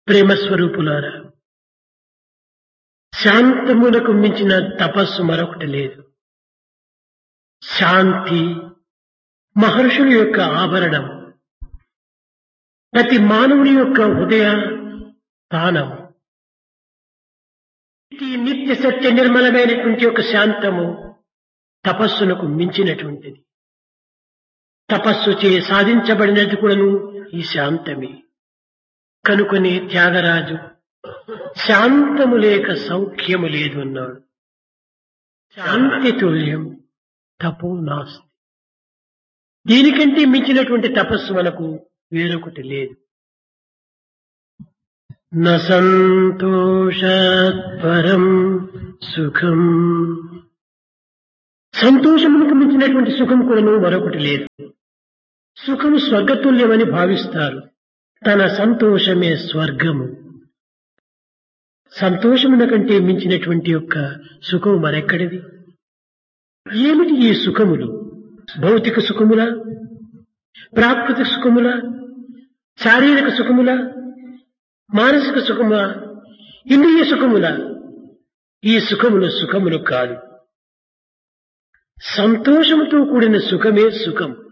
ప్రేమ స్వరూపులారా శాంతమునకు మించిన తపస్సు మరొకటి లేదు శాంతి మహర్షుల యొక్క ఆభరణం ప్రతి మానవుని యొక్క హృదయ స్థానం ఈ నిత్య సత్య నిర్మలమైనటువంటి ఒక శాంతము తపస్సునకు మించినటువంటిది తపస్సు చే సాధించబడినట్టు కూడాను ఈ శాంతమే కనుకొని త్యాగరాజు శాంతము లేక సౌఖ్యము లేదు అన్నాడు శాంతి తుల్యం తపో నాస్తి దీనికంటే మించినటువంటి తపస్సు మనకు వేరొకటి లేదు సంతోషాత్ పరం సుఖం సంతోషములకు మించినటువంటి సుఖం కూడాను మరొకటి లేదు సుఖము స్వర్గతుల్యమని భావిస్తారు తన సంతోషమే స్వర్గము సంతోషమున కంటే మించినటువంటి యొక్క సుఖము మరెక్కడిది ఏమిటి ఈ సుఖములు భౌతిక సుఖముల ప్రాకృతిక సుఖముల శారీరక సుఖముల మానసిక సుఖముల ఇంద్రియ సుఖముల ఈ సుఖములు సుఖములు కాదు సంతోషముతో కూడిన సుఖమే సుఖం